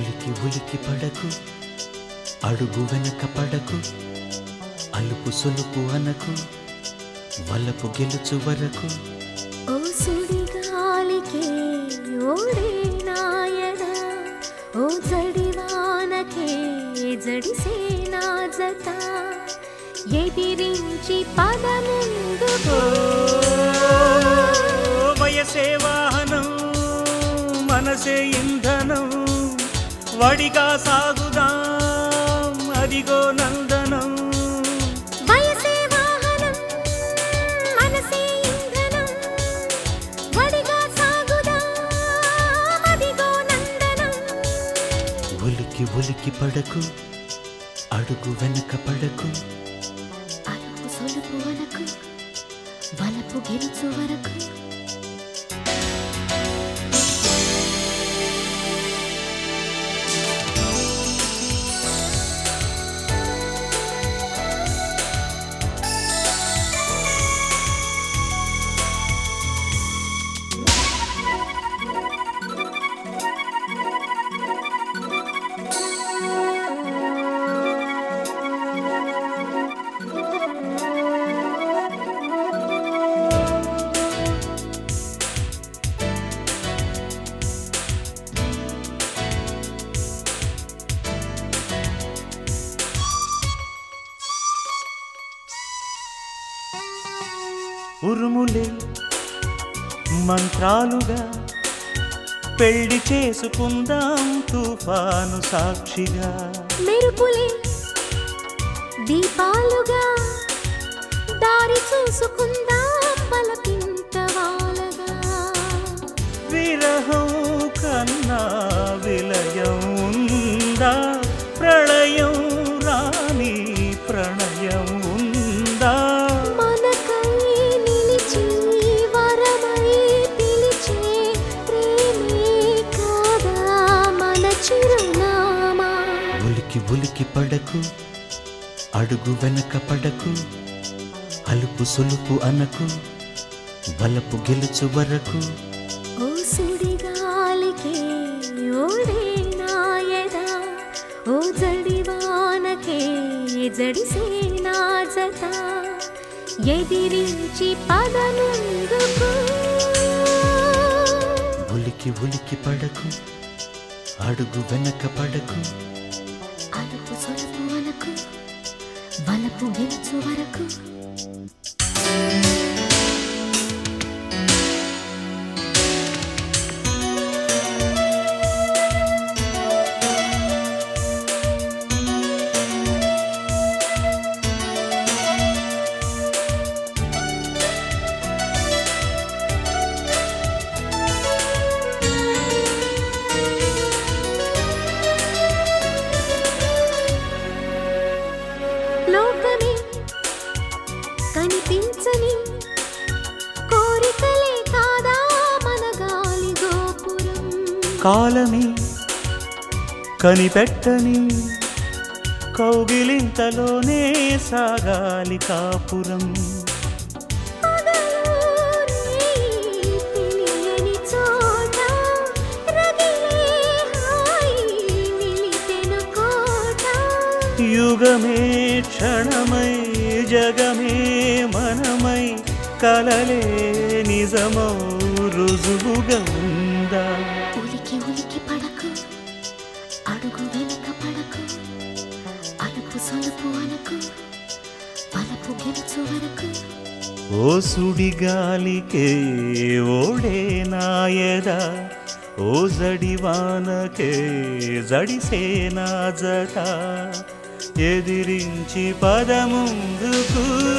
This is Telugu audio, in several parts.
ఉలికి ఉలికి పడకు అడుగు వెనక పడకు అలుపు సొలుపు అనకు వలపు గెలుచు వరకు ఓ సుడిగాలికే ఓడే నాయనా ఓ జడివానకే జడిసే నా జత ఎదిరించి పదముందుకు వయసే వాహనం మనసే ఇంధనం వడిగా సాగుదాం అదిగో నందనం వయసే వాహనం మనసే ఇంధనం వడిగా సాగుదాం అదిగో నందనం ఉలికి ఉలికి పడకు అడుగు వెనక పడకు అలుపు సొలుపు వరకు వలపు గెలుచు వరకు ఉరుములే మంత్రాలుగా పెళ్లి చేసుకుందాం తుఫాను సాక్షిగా మెరుపులే దీపాలుగా దారి చూసుకుందాం బలపింత వాలగా విరహం కన్నా విలయం ఉందా ప్రళయం రాని ప్రణయం ఉందా మనకై నిలిచి వరమై పిలిచే ప్రేమే కాదా మన చిరునామా ఉలికి ఉలికి పడకు అడుగు వెనక పడకు అలుపు సొలుపు అనకు బలపు గెలుచు వరకు ఓ సుడిగాలికే ఓడే నాయదా ఓ జడివానకే జడిసే నా జత ఎదిరించి పదనుందుకు ఉలికి ఉలికి పడకు అడుగు వెనక పడకు అలుపు సొలుపు వరకు వలపు గెలుచు వరకు లోకమే కనిపించని కోరికలే కాదా మన గాలి గోపురం కాలమే కనిపెట్టని కౌగిలింతలోనే సాగాలి కాపురం పగలు రేయి తెలియని చోట రగిలే హాయి నిలిపెను కోట యుగమే క్షణమై జగమే మనమై కలలే నిజమౌ రుజువుగా ఉందా ఉలికి ఉలికి పడకు అడుగు వెనుక పడకు అలుపు సొలుపు అనకు వలపు గెలుచు వరకు ఓ సుడిగాలికే ఓడే నాయదా ఓ జడివానకే జడిసే నా జత ఎదిరించి పదముందుకు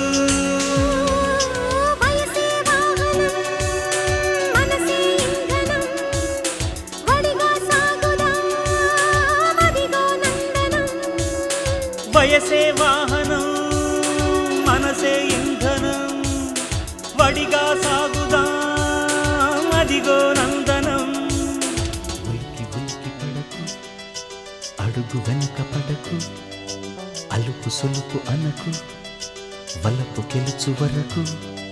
వయసే వాహనం మనసే ఇంధనం వడిగా సాగుదాం అదిగో నందనం వయసే వాహనం మనసే ఇంధనం వడిగా సాగుదాం అదిగో నందనం ఉలికి ఉలికి పడకు అడుగు వెనక పడకు అలుపు సొలుపు అనకు వలపు గెలుచు వరకు